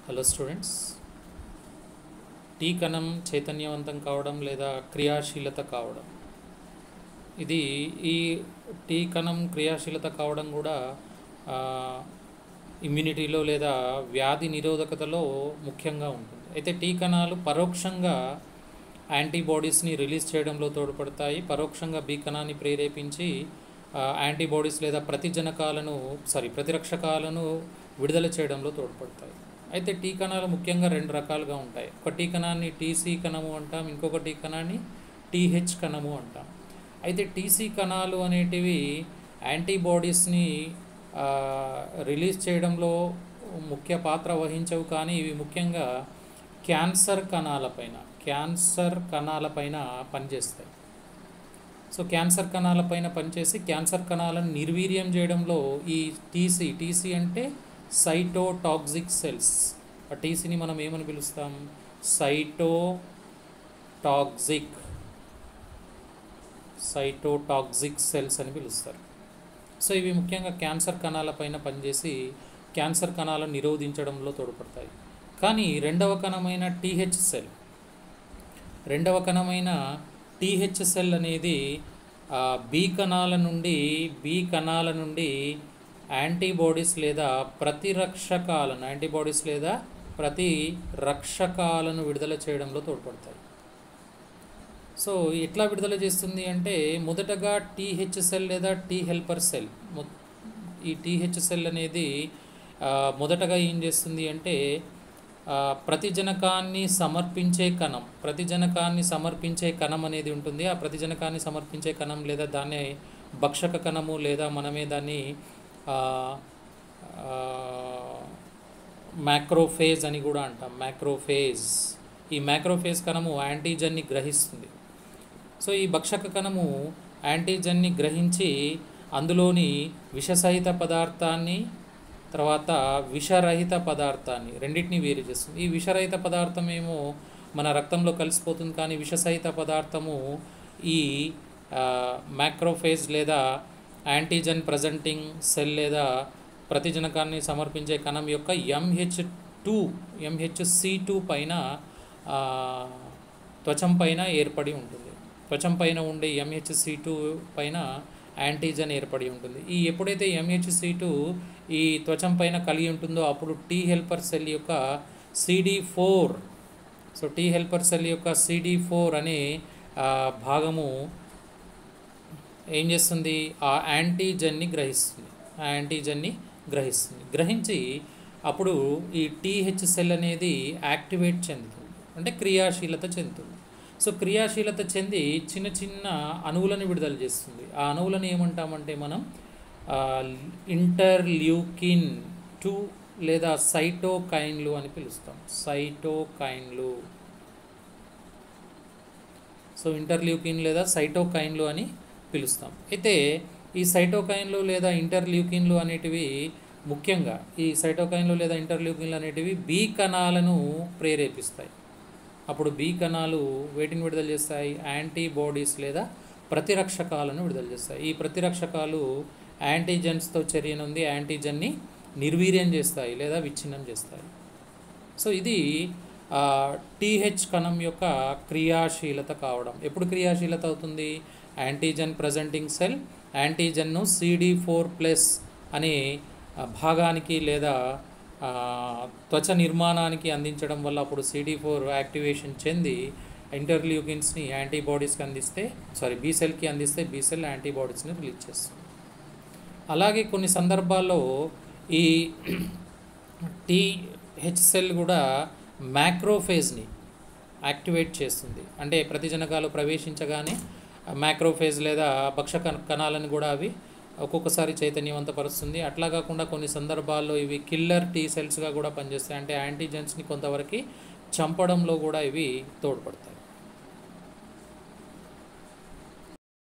hello students tea కణం చైతన్యవంతం కావడం లేదా క్రియాశీలత కావడం ఇది ఈ టీ కణం క్రియాశీలత కావడం కూడా ఆ, ఇమ్యూనిటీలో లేదా వ్యాధి నిరోధకతలో ముఖ్యంగా ఉంటుంది అయితే టీ కణాలు పరోక్షంగా యాంటీబాడీస్ని రిలీజ్ చేయడంలో తోడ్పడతాయి పరోక్షంగా బీ కణాన్ని ప్రేరేపించి ఆ, యాంటీబాడీస్ లేదా ప్రతిజనకాలను సారీ ప్రతిరక్షకాలను విడుదల చేయడంలో తోడ్పడతాయి అయితే టీ కణాలు ముఖ్యంగా రెండు రకాలుగా ఉంటాయి ఒక టీ కణాన్ని టీసీ కణము అంటాం ఇంకొక టీ కణాన్ని టీహెచ్ కణము అంటాం అయితే టీసీ కణాలు అనేటివి యాంటీబాడీస్ని ఆ, రిలీజ్ చేయడంలో ముఖ్య పాత్ర వహించవు కానీ ఇవి ముఖ్యంగా క్యాన్సర్ కణాలపైన క్యాన్సర్ కణాలపైన పనిచేస్తాయి సో క్యాన్సర్ కణాలపైన పనిచేసి క్యాన్సర్ కణాలను నిర్వీర్యం చేయడంలో ఈ టీసీ టీసీ అంటే సైటోటాక్సిక్ సెల్స్ ఆ టీసీని మనం ఏమని పిలుస్తాం సైటోటాక్సిక్ సైటోటాక్సిక్ సెల్స్ అని పిలుస్తారు సో ఇవి ముఖ్యంగా క్యాన్సర్ కణాలపైన పనిచేసి క్యాన్సర్ కణాలను నిరోధించడంలో తోడ్పడతాయి కానీ రెండవ కణమైన టీహెచ్ సెల్ రెండవ కణమైన టీహెచ్ సెల్ అనేది ఆ, బి కణాల నుండి బి కణాల నుండి యాంటీబాడీస్ లేదా ప్రతిరక్షకాలను యాంటీబాడీస్ లేదా ప్రతి రక్షకాలను విడుదల చేయడంలో తోడ్పడతాయి సో ఎట్లా విడుదల చేస్తుంది అంటే మొదటగా టీహెచ్ సెల్ లేదా టీ హెల్పర్ సెల్ మొ- ఈ టీహెచ్ సెల్ అనేది ఆ, మొదటగా ఏం చేస్తుంది అంటే ఆ, ప్రతిజనకాన్ని సమర్పించే కణం ప్రతిజనకాన్ని సమర్పించే కణం అనేది ఉంటుంది ఆ ప్రతిజనకాన్ని సమర్పించే కణం లేదా దాన్నే భక్షక కణము లేదా మనమే దాన్ని ఆ, ఆ, మ్యాక్రోఫేజ్ అని కూడా అంటాం మ్యాక్రోఫేజ్ ఈ మ్యాక్రోఫేజ్ కణము యాంటీజన్ని గ్రహిస్తుంది సో ఈ భక్షక కణము యాంటీజన్ని గ్రహించి అందులోని విషసహిత పదార్థాన్ని తర్వాత విషరహిత పదార్థాన్ని రెండింటిని వేరు చేస్తుంది ఈ విషరహిత పదార్థం ఏమో మన రక్తంలో కలిసిపోతుంది కానీ విషసహిత పదార్థము ఈ మ్యాక్రోఫేజ్ లేదా యాంటీజన్ ప్రజెంటింగ్ సెల్ లేదా ప్రతిజనకాన్ని సమర్పించే కణం యొక్క MH two MH C two పైన ఆ, త్వచం పైన ఏర్పడి ఉంటుంది త్వచం పైన ఉండే ఎంహెచ్సి టూ పైన యాంటీజన్ ఏర్పడి ఉంటుంది ఈ ఎప్పుడైతే ఎంహెచ్సి టూ ఈ త్వచం పైన కలిగి ఉంటుందో అప్పుడు టీ హెల్పర్ సెల్ యొక్క CD four so T helper cell యొక్క సిడి ఫోర్ అనే ఆ, భాగము ఏం చేస్తుంది ఆ యాంటీజన్ని గ్రహిస్తుంది ఆ యాంటీజన్ని గ్రహిస్తుంది గ్రహించి అప్పుడు ఈ టీహెచ్ సెల్ అనేది యాక్టివేట్ చెందుతుంది అంటే క్రియాశీలత చెందుతుంది సో క్రియాశీలత చెంది చిన్న చిన్న అణువులను విడుదల చేస్తుంది ఆ అణువులను ఏమంటామంటే మనం ఇంటర్ల్యూకిన్ టూ లేదా సైటోకైన్లు అని పిలుస్తాం సైటోకైన్లు సో ఇంటర్ల్యూకిన్ లేదా సైటోకైన్లు అని పిలుస్తాం అయితే ఈ సైటోకైన్లు లేదా ఇంటర్ల్యూకిన్లు అనేటివి ముఖ్యంగా ఈ సైటోకైన్లు లేదా ఇంటర్ల్యూకిన్లు అనేటివి బి కణాలను ప్రేరేపిస్తాయి అప్పుడు బి కణాలు వేటిని విడుదల చేస్తాయి యాంటీబాడీస్ లేదా ప్రతిరక్షకాలను విడుదల చేస్తాయి ఈ ప్రతిరక్షకాలు యాంటీజెన్స్తో చర్యనుంది యాంటీజన్ని నిర్వీర్యం చేస్తాయి లేదా విచ్ఛిన్నం చేస్తాయి సో ఇది టీహెచ్ కణం యొక్క క్రియాశీలత కావడం ఎప్పుడు క్రియాశీలత అవుతుంది యాంటీజన్ ప్రజెంటింగ్ సెల్ యాంటీజన్ను సిడి ఫోర్ ప్లస్ అనే ఆ, భాగానికి లేదా ఆ, త్వచ నిర్మాణానికి అందించడం వల్ల అప్పుడు సిడి ఫోర్ యాక్టివేషన్ చెంది ఇంటర్ల్యూకిన్స్ని యాంటీబాడీస్కి అందిస్తే సారీ బీ సెల్కి అందిస్తే బీ సెల్ యాంటీబాడీస్ని రిలీజ్ చేస్తుంది అలాగే కొన్ని సందర్భాల్లో ఈ టీహెచ్ సెల్ కూడా మ్యాక్రోఫేజ్ని యాక్టివేట్ చేస్తుంది అంటే ప్రతిజనకాలు ప్రవేశించగానే మ్యాక్రోఫేజ్ లేదా భక్ష కణ- కణాలను కూడా అవి ఒక్కొక్కసారి చైతన్యవంతపరుస్తుంది అట్లా కాకుండా కొన్ని సందర్భాల్లో ఇవి కిల్లర్ టీ సెల్స్గా కూడా పనిచేస్తాయి అంటే యాంటీజెన్స్ని కొంతవరకు చంపడంలో కూడా ఇవి తోడ్పడతాయి